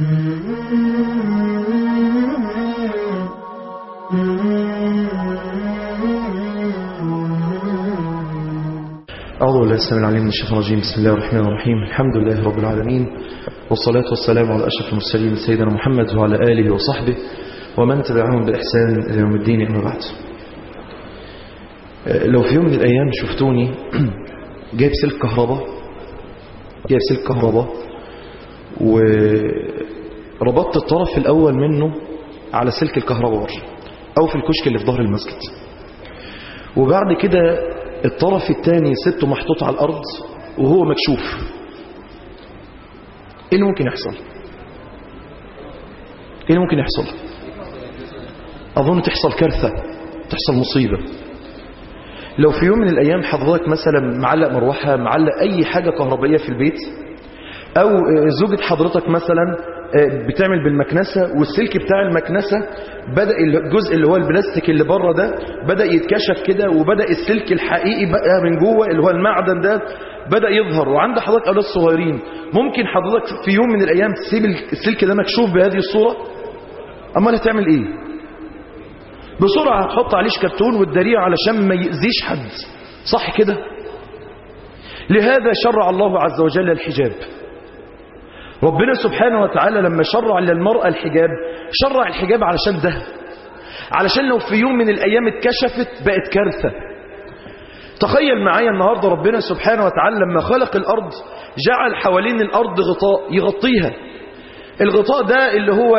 أعوذ بالله السلام العليم من الشيطان الرجيم بسم الله الرحمن الرحيم الحمد لله رب العالمين والصلاة والسلام على أشرف المرسلين سيدنا محمد وعلى آله وصحبه ومن تبعهم بإحسان إلى يوم الدين أما بعد لو في يوم من الأيام شفتوني جايب سلك كهرباء جايب سلك كهرباء وربطت الطرف الأول منه على سلك الكهرباء بره أو في الكشك اللي في ظهر المسجد وبعد كده الطرف الثاني سبته محطوط على الأرض وهو مكشوف ايه اللي ممكن يحصل ايه اللي ممكن يحصل اظن تحصل كارثة تحصل مصيبة لو في يوم من الايام حضرتك مثلا معلق مروحة معلق اي حاجة كهربائية في البيت او زوجة حضرتك مثلا بتعمل بالمكنسة والسلك بتاع المكنسة بدأ الجزء اللي هو البلاستيك اللي بره ده بدأ يتكشف كده وبدأ السلك الحقيقي بقى من جوه اللي هو المعدن ده بدأ يظهر وعند حضرتك أولاد صغيرين ممكن حضرتك في يوم من الأيام تسيب السلك ده مكشوف بهذه الصورة أمال هتعمل إيه بسرعة هتحط عليه كرتون والدريع علشان ما يأذيش حد صح كده لهذا شرع الله عز وجل الحجاب ربنا سبحانه وتعالى لما شرع للمرأة الحجاب شرع الحجاب علشان ده علشان لو في يوم من الأيام اتكشفت بقت كارثة تخيل معايا النهاردة ربنا سبحانه وتعالى لما خلق الأرض جعل حوالين الأرض غطاء يغطيها الغطاء ده اللي هو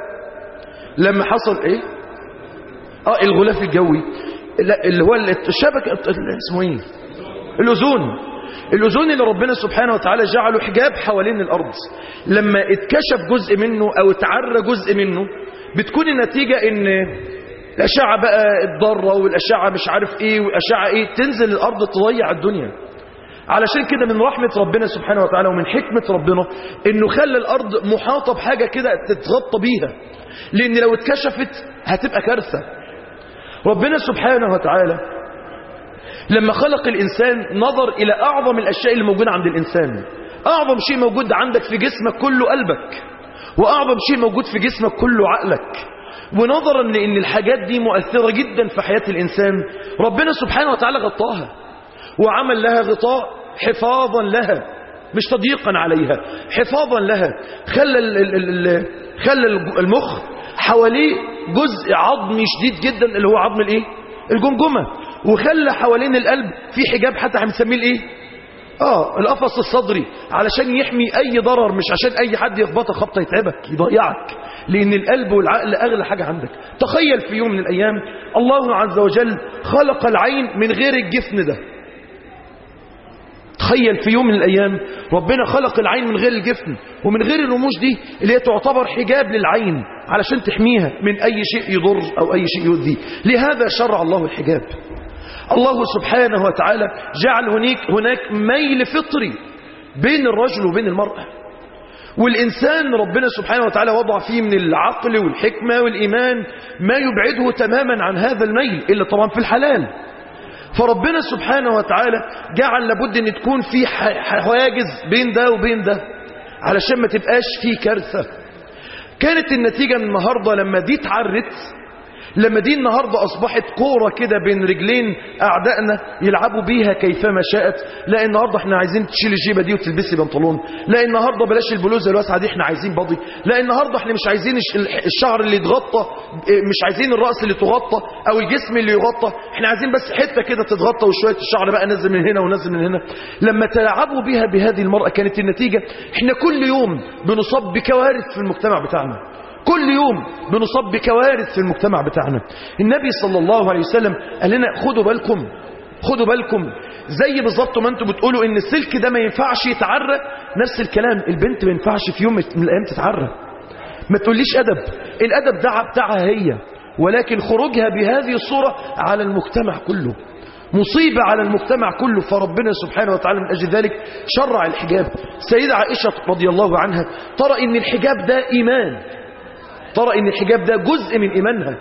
لما حصل ايه اه الغلاف الجوي اللي هو الشبكة اسمه ايه الأذون الأذون اللي ربنا سبحانه وتعالى جعله حجاب حوالين الأرض لما اتكشف جزء منه أو اتعرى جزء منه بتكون النتيجة ان الأشعة بقى الضارة والأشعة مش عارف ايه والأشعة ايه تنزل الأرض تضيع الدنيا علشان كده من رحمة ربنا سبحانه وتعالى ومن حكمة ربنا انه خلى الأرض محاطة بحاجة كده تتغطى بيها لأن لو اتكشفت هتبقى كارثة ربنا سبحانه وتعالى لما خلق الإنسان نظر إلى أعظم الأشياء اللي موجودة عند الإنسان أعظم شيء موجود عندك في جسمك كله قلبك وأعظم شيء موجود في جسمك كله عقلك ونظرا لأن الحاجات دي مؤثرة جدا في حياة الإنسان ربنا سبحانه وتعالى غطاها وعمل لها غطاء حفاظا لها مش تضييقا عليها حفاظا لها خلى خلى المخ حواليه جزء عظمي شديد جدا اللي هو عظم الايه الجمجمه وخلى حوالين القلب في حجاب حتى هنسميه الايه اه القفص الصدري علشان يحمي اي ضرر مش عشان اي حد يخبطك خبطه يتعبك يضيعك لان القلب والعقل اغلى حاجه عندك تخيل في يوم من الايام الله عز وجل خلق العين من غير الجفن ده تخيل في يوم من الأيام ربنا خلق العين من غير الجفن ومن غير الرموش دي اللي هي تعتبر حجاب للعين علشان تحميها من أي شيء يضر أو أي شيء يؤذي لهذا شرع الله الحجاب الله سبحانه وتعالى جعل هناك, هناك ميل فطري بين الرجل وبين المرأة والإنسان ربنا سبحانه وتعالى وضع فيه من العقل والحكمة والإيمان ما يبعده تماما عن هذا الميل إلا طبعا في الحلال فربنا سبحانه وتعالى جعل لابد ان تكون في حواجز بين ده وبين ده علشان ما تبقاش في كارثة كانت النتيجة النهاردة لما دي اتعرت لما دي النهاردة أصبحت كورة كده بين رجلين أعدائنا يلعبوا بيها كيفما شاءت لا النهاردة احنا عايزين تشيل الجيبة دي وتلبسي بنطلون لا النهاردة بلاش البلوزة الواسعة دي احنا عايزين بضي لا النهاردة احنا مش عايزين الشعر اللي يتغطى مش عايزين الرأس اللي تغطى أو الجسم اللي يغطى احنا عايزين بس حتة كده تتغطى وشوية الشعر بقى نزل من هنا ونزل من هنا لما تلعبوا بيها بهذه المرأة كانت النتيجة احنا كل يوم بنصاب بكوارث في المجتمع بتاعنا كل يوم بنصاب بكوارث في المجتمع بتاعنا النبي صلى الله عليه وسلم قال لنا خدوا بالكم خدوا بالكم زي بالظبط ما انتم بتقولوا ان السلك ده ما ينفعش يتعرى نفس الكلام البنت ما ينفعش في يوم من الايام تتعرى ما تقوليش ادب الادب ده بتاعها هي ولكن خروجها بهذه الصورة على المجتمع كله مصيبة على المجتمع كله فربنا سبحانه وتعالى من أجل ذلك شرع الحجاب سيدة عائشة رضي الله عنها ترى ان الحجاب ده إيمان ترى ان الحجاب ده جزء من إيمانها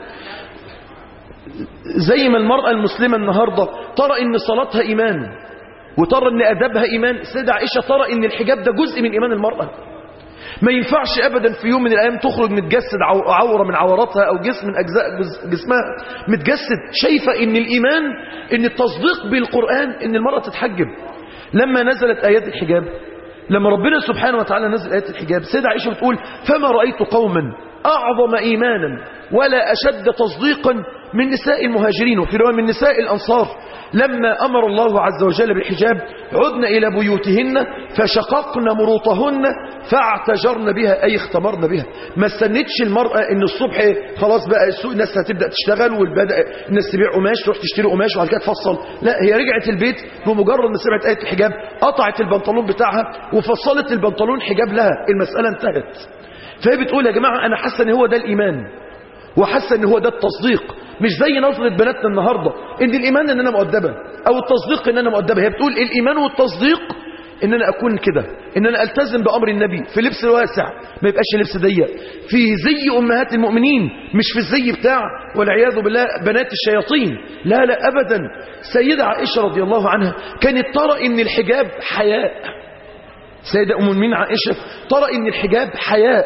زي ما المرأة المسلمة النهاردة ترى ان صلاتها إيمان وترى ان أدبها إيمان سيدة عائشة ترى ان الحجاب ده جزء من إيمان المرأة ما ينفعش ابدا في يوم من الايام تخرج متجسد عو- عوره من عوراتها او جسم من اجزاء جس- جسمها متجسد شايفه ان الايمان ان التصديق بالقران ان المراه تتحجب لما نزلت ايات الحجاب لما ربنا سبحانه وتعالى نزل ايات الحجاب سيدة عائشه بتقول فما رايت قوما اعظم ايمانا ولا اشد تصديقا من نساء المهاجرين وفي روايه من نساء الانصار لما امر الله عز وجل بالحجاب عدن الى بيوتهن فشققن مروطهن فاعتجرن بها اي اختمرن بها ما استنتش المراه ان الصبح خلاص بقى السوق الناس هتبدا تشتغل والبدا الناس تبيع قماش تروح تشتري قماش وبعد كده تفصل لا هي رجعت البيت بمجرد ما سمعت ايه الحجاب قطعت البنطلون بتاعها وفصلت البنطلون حجاب لها المساله انتهت فهي بتقول يا جماعه انا حاسه ان هو ده الايمان وحاسه ان هو ده التصديق مش زي نظرة بناتنا النهاردة ان الايمان ان انا مؤدبة او التصديق ان انا مؤدبة هي بتقول الايمان والتصديق ان انا اكون كده ان انا التزم بامر النبي في لبس واسع ما يبقاش لبس ضيق في زي امهات المؤمنين مش في الزي بتاع والعياذ بالله بنات الشياطين لا لا ابدا سيدة عائشة رضي الله عنها كانت ترى ان الحجاب حياء سيدة ام المؤمنين عائشة ترى ان الحجاب حياء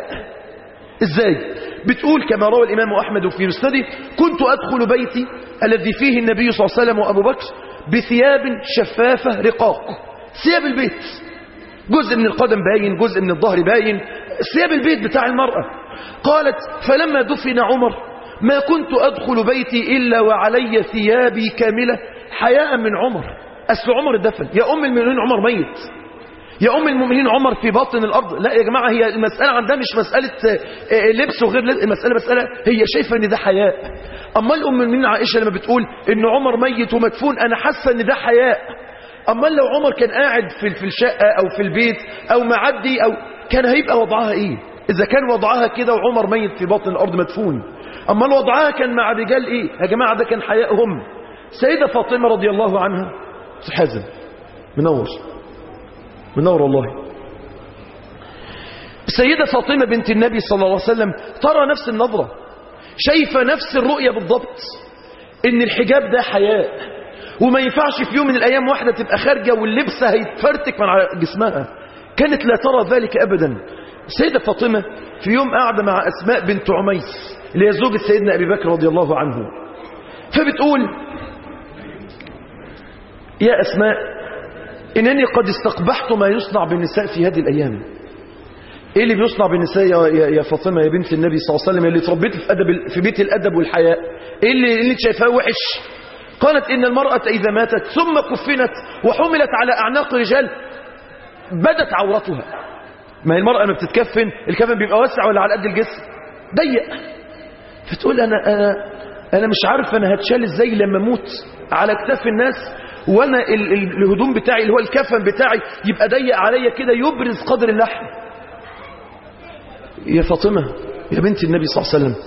ازاي بتقول كما روى الامام احمد في مسنده كنت ادخل بيتي الذي فيه النبي صلى الله عليه وسلم وابو بكر بثياب شفافه رقاق ثياب البيت جزء من القدم باين جزء من الظهر باين ثياب البيت بتاع المراه قالت فلما دفن عمر ما كنت ادخل بيتي الا وعلي ثيابي كامله حياء من عمر اصل عمر دفن يا ام المؤمنين عمر ميت يا أم المؤمنين عمر في باطن الأرض لا يا جماعة هي المسألة عندها مش مسألة آه، لبس وغير لبس المسألة مسألة هي شايفة ان ده حياء أما الأم المؤمنين عائشة لما بتقول ان عمر ميت ومدفون أنا حاسة ان ده حياء أما لو عمر كان قاعد في في الشقة أو في البيت أو معدي أو كان هيبقى وضعها إيه إذا كان وضعها كده وعمر ميت في باطن الأرض مدفون أما وضعها كان مع رجال إيه يا جماعة ده كان حيائهم سيدة فاطمة رضي الله عنها حازم منور منور والله السيدة فاطمة بنت النبي صلى الله عليه وسلم ترى نفس النظرة شايفة نفس الرؤية بالضبط ان الحجاب ده حياء وما ينفعش في يوم من الايام واحدة تبقى خارجة واللبس هيتفرتك من على جسمها كانت لا ترى ذلك ابدا السيدة فاطمة في يوم قاعدة مع اسماء بنت عميس اللي هي زوجة سيدنا ابي بكر رضي الله عنه فبتقول يا اسماء إنني قد استقبحت ما يصنع بالنساء في هذه الأيام إيه اللي بيصنع بالنساء يا, يا, يا فاطمة يا بنت النبي صلى الله عليه وسلم اللي تربيتي في, أدب في بيت الأدب والحياء إيه اللي, اللي انت شايفاه وحش قالت إن المرأة إذا ماتت ثم كفنت وحملت على أعناق رجال بدت عورتها ما هي المرأة لما بتتكفن الكفن بيبقى واسع ولا على قد الجسم ضيق فتقول أنا, أنا, أنا مش عارف أنا هتشال إزاي لما أموت على اكتاف الناس وانا ال- ال- الهدوم بتاعي اللي هو الكفن بتاعي يبقى ضيق عليا كده يبرز قدر اللحم يا فاطمة يا بنت النبي صلى الله عليه وسلم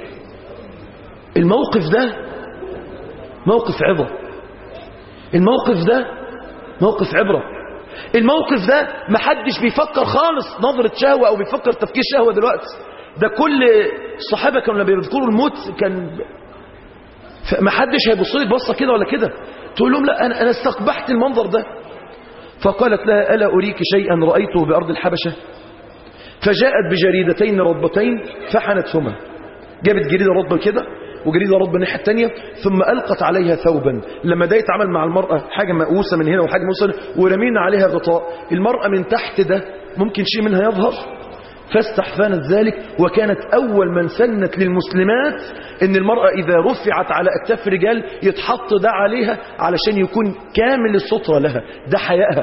الموقف ده موقف عظة الموقف ده موقف عبرة الموقف ده محدش بيفكر خالص نظرة شهوة او بيفكر تفكير شهوة دلوقتي ده كل الصحابة كانوا لما بيذكروا الموت كان ما حدش هيبص لك بصه كده ولا كده تقول لهم لا انا انا استقبحت المنظر ده فقالت لها الا اريك شيئا رايته بارض الحبشه فجاءت بجريدتين رطبتين فحنتهما جابت جريده رطبه كده وجريده رطبه الناحيه الثانيه ثم القت عليها ثوبا لما ده يتعامل مع المراه حاجه مقوسه من هنا وحاجه مقوسه ورمينا عليها غطاء المراه من تحت ده ممكن شيء منها يظهر فاستحفانت ذلك وكانت أول من سنت للمسلمات أن المرأة إذا رفعت على أكتاف رجال يتحط ده عليها علشان يكون كامل السترة لها ده حيائها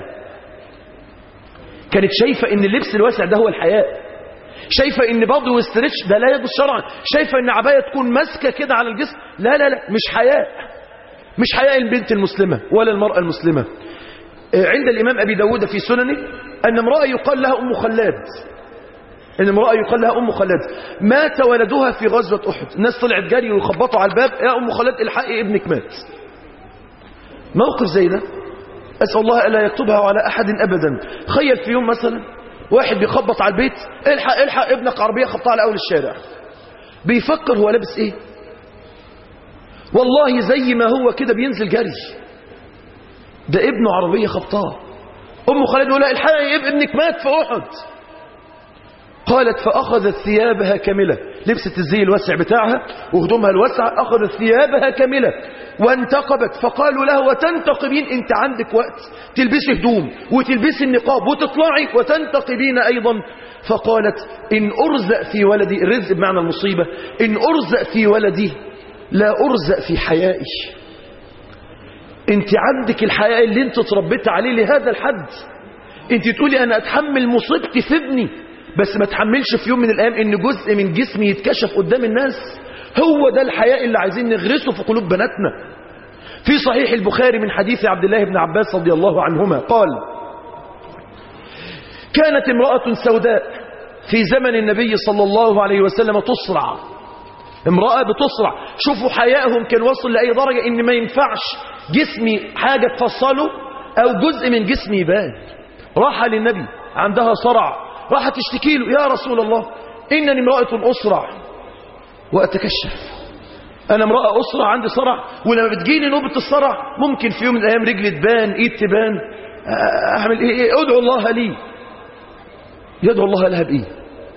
كانت شايفة أن اللبس الواسع ده هو الحياء شايفة أن برضه واسترتش ده لا يجوز شرعا شايفة أن عباية تكون ماسكة كده على الجسم لا لا لا مش حياء مش حياء البنت المسلمة ولا المرأة المسلمة عند الإمام أبي داود في سننه أن امرأة يقال لها أم خلاد ان امرأة يقال لها أم خلاد مات ولدها في غزوة أحد الناس طلعت جري ويخبطوا على الباب يا أم خلاد الحقي ابنك مات موقف زي ده أسأل الله ألا يكتبها على أحد أبدا خيل في يوم مثلا واحد بيخبط على البيت الحق الحق ابنك عربية خبطها على أول الشارع بيفكر هو لابس ايه والله زي ما هو كده بينزل جري ده ابنه عربية خبطاه أم خالد يقول لها الحقي ابنك مات في أحد قالت فأخذت ثيابها كاملة لبست الزي الواسع بتاعها وهدومها الواسعة أخذت ثيابها كاملة وانتقبت فقالوا له وتنتقبين انت عندك وقت تلبسي هدوم وتلبسي النقاب وتطلعي وتنتقبين أيضا فقالت إن أرزق في ولدي الرزق بمعنى المصيبة إن أرزق في ولدي لا أرزق في حيائي انت عندك الحياء اللي انت تربيت عليه لهذا الحد انت تقولي انا اتحمل مصيبتي في ابني بس ما تحملش في يوم من الايام ان جزء من جسمي يتكشف قدام الناس هو ده الحياء اللي عايزين نغرسه في قلوب بناتنا في صحيح البخاري من حديث عبد الله بن عباس رضي الله عنهما قال كانت امرأة سوداء في زمن النبي صلى الله عليه وسلم تصرع امرأة بتصرع شوفوا حيائهم كان وصل لأي درجة ان ما ينفعش جسمي حاجة تفصله او جزء من جسمي يبان راح للنبي عندها صرع راح تشتكي له يا رسول الله إنني امرأة أسرع وأتكشف أنا امرأة أسرع عندي صرع ولما بتجيني نوبة الصرع ممكن في يوم من الأيام رجلي تبان إيد تبان أعمل إيه, إيه أدعو الله لي يدعو الله لها بإيه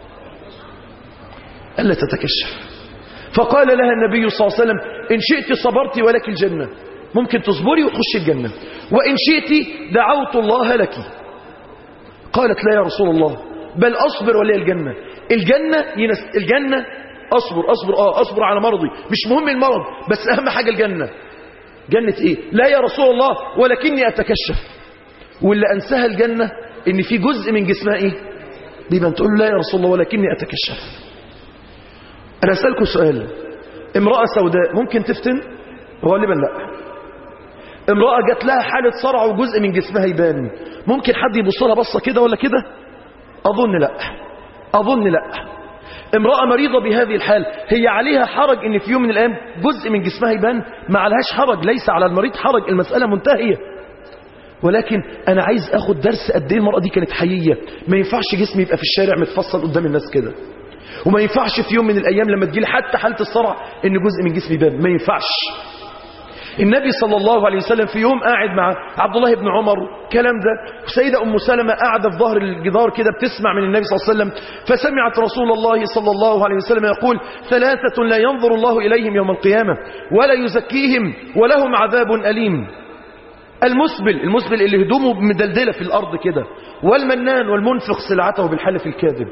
ألا تتكشف فقال لها النبي صلى الله عليه وسلم إن شئت صبرت ولك الجنة ممكن تصبري وتخشي الجنة وإن شئت دعوت الله لك قالت لا يا رسول الله بل أصبر ولي الجنة الجنة ينس... الجنة أصبر أصبر آه أصبر على مرضي مش مهم المرض بس أهم حاجة الجنة جنة إيه لا يا رسول الله ولكني أتكشف واللي أنساها الجنة إن في جزء من جسمها إيه بيبقى تقول لا يا رسول الله ولكني أتكشف أنا أسألكم سؤال امرأة سوداء ممكن تفتن غالبا لا امرأة جات لها حالة صرع وجزء من جسمها يبان ممكن حد يبص لها بصة كده ولا كده أظن لا أظن لا امرأة مريضة بهذه الحال هي عليها حرج ان في يوم من الايام جزء من جسمها يبان ما عليهاش حرج ليس على المريض حرج المسألة منتهية ولكن انا عايز اخد درس قد ايه المرأة دي كانت حيية ما ينفعش جسمي يبقى في الشارع متفصل قدام الناس كده وما ينفعش في يوم من الايام لما تجيلي حتى حالة الصرع ان جزء من جسمي يبان ما ينفعش النبي صلى الله عليه وسلم في يوم قاعد مع عبد الله بن عمر كلام ده وسيدة أم سلمة قاعدة في ظهر الجدار كده بتسمع من النبي صلى الله عليه وسلم فسمعت رسول الله صلى الله عليه وسلم يقول ثلاثة لا ينظر الله إليهم يوم القيامة ولا يزكيهم ولهم عذاب أليم المسبل المسبل اللي هدومه مدلدلة في الأرض كده والمنان والمنفق سلعته بالحلف الكاذب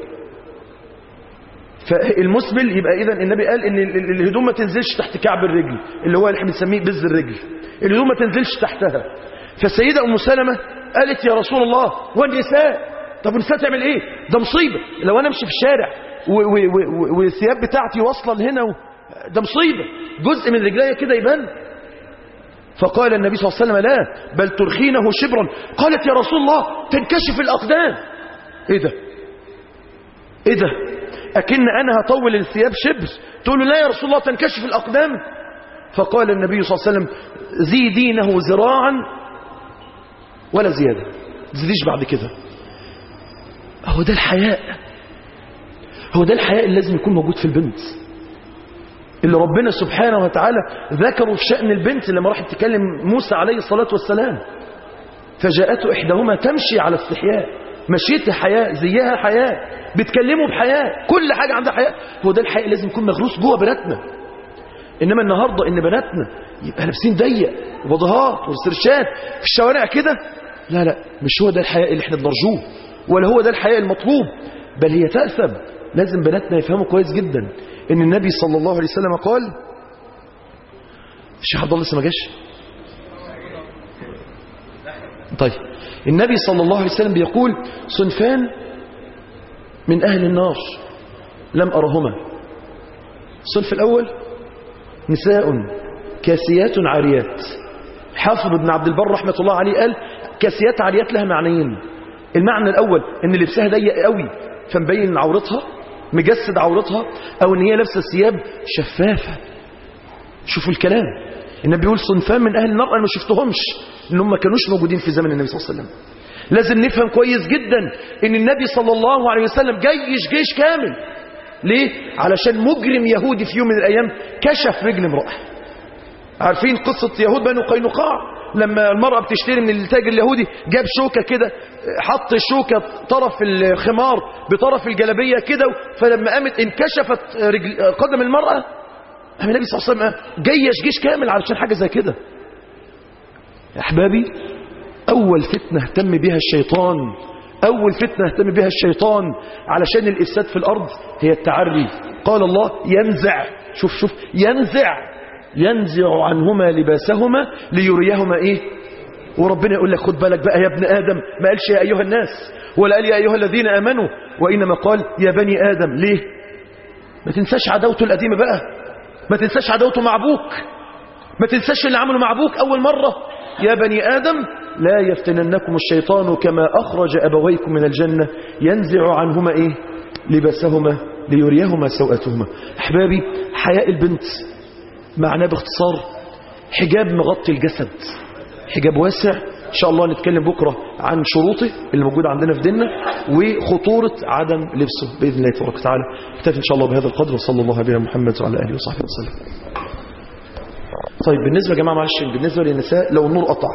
فالمسبل يبقى اذا النبي قال ان الهدوم ما تنزلش تحت كعب الرجل اللي هو اللي احنا بنسميه بز الرجل الهدوم ما تنزلش تحتها فالسيده ام سلمة قالت يا رسول الله والنساء طب النساء تعمل ايه ده مصيبه لو انا امشي في الشارع والثياب بتاعتي واصله لهنا و... ده مصيبه جزء من رجليا كده يبان فقال النبي صلى الله عليه وسلم لا بل ترخينه شبرا قالت يا رسول الله تنكشف الاقدام ايه ده ايه ده أكن أنا هطول الثياب شبر تقول له لا يا رسول الله تنكشف الأقدام فقال النبي صلى الله عليه وسلم زيدينه زراعا ولا زيادة زيديش بعد كده هو ده الحياء هو ده الحياء اللي لازم يكون موجود في البنت اللي ربنا سبحانه وتعالى ذكره في شأن البنت لما راح تكلم موسى عليه الصلاة والسلام فجاءته إحداهما تمشي على استحياء مشيتها حياء زيها حياء بتكلموا بحياء كل حاجة عندها حياء هو ده الحياء لازم يكون مغروس جوه بناتنا إنما النهاردة إن بناتنا يبقى لابسين ضيق وبضهات وسرشات في الشوارع كده لا لا مش هو ده الحياء اللي احنا بنرجوه ولا هو ده الحياء المطلوب بل هي تأثم لازم بناتنا يفهموا كويس جدا إن النبي صلى الله عليه وسلم قال الشيخ عبد الله لسه ما جاش طيب النبي صلى الله عليه وسلم بيقول صنفان من أهل النار لم أرهما الصنف الأول نساء كاسيات عاريات حافظ ابن عبد البر رحمة الله عليه قال كاسيات عاريات لها معنيين المعنى الأول ان لبسها ضيق قوي فمبين عورتها مجسد عورتها أو ان هي لابسه ثياب شفافة شوفوا الكلام النبي بيقول صنفان من أهل النار أنا ما شفتهمش إن هم ما كانوش موجودين في زمن النبي صلى الله عليه وسلم لازم نفهم كويس جدا ان النبي صلى الله عليه وسلم جيش جيش كامل ليه؟ علشان مجرم يهودي في يوم من الأيام كشف رجل امرأة عارفين قصة يهود بنو قينقاع لما المرأة بتشتري من التاجر اليهودي جاب شوكة كده حط الشوكة طرف الخمار بطرف الجلبية كده فلما قامت انكشفت رجل قدم المرأة قام النبي صلى الله عليه وسلم جيش جيش كامل علشان حاجة زي كده يا أحبابي أول فتنة اهتم بها الشيطان أول فتنة اهتم بها الشيطان علشان الإفساد في الأرض هي التعري قال الله ينزع شوف شوف ينزع ينزع عنهما لباسهما ليريهما إيه وربنا يقول لك خد بالك بقى يا ابن آدم ما قالش يا أيها الناس ولا قال يا أيها الذين آمنوا وإنما قال يا بني آدم ليه ما تنساش عداوته القديمة بقى ما تنساش عداوته مع أبوك ما تنساش اللي عمله مع أبوك أول مرة يا بني آدم لا يفتننكم الشيطان كما أخرج أبويكم من الجنة ينزع عنهما إيه لباسهما ليريهما سوءتهما أحبابي حياء البنت معناه باختصار حجاب مغطي الجسد حجاب واسع إن شاء الله نتكلم بكرة عن شروطه اللي موجودة عندنا في ديننا وخطورة عدم لبسه بإذن الله تبارك وتعالى اكتفي إن شاء الله بهذا القدر وصلى الله على محمد وعلى آله وصحبه وسلم طيب بالنسبة يا جماعة معلش بالنسبة للنساء لو النور قطع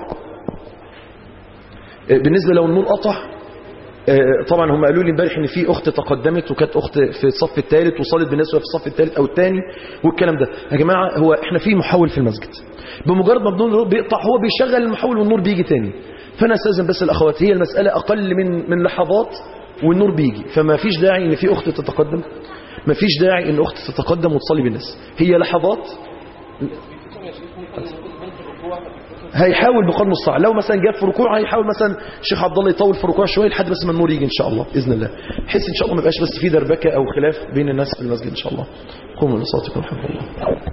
بالنسبة لو النور قطع طبعا هم قالوا لي امبارح ان في اخت تقدمت وكانت اخت في الصف الثالث وصلت بالنسبه في الصف الثالث او الثاني والكلام ده يا جماعه هو احنا في محول في المسجد بمجرد ما النور بيقطع هو بيشغل المحول والنور بيجي تاني فانا استاذن بس الاخوات هي المساله اقل من من لحظات والنور بيجي فما فيش داعي ان في اخت تتقدم ما فيش داعي ان اخت تتقدم وتصلي بالناس هي لحظات هيحاول بقدر المستطاع لو مثلا جاب في ركوع هيحاول مثلا الشيخ عبد الله يطول في الركوع شويه لحد بس ما النور يجي ان شاء الله باذن الله بحيث ان شاء الله ما يبقاش بس في دربكه او خلاف بين الناس في المسجد ان شاء الله قوموا لصلاتكم الحمد لله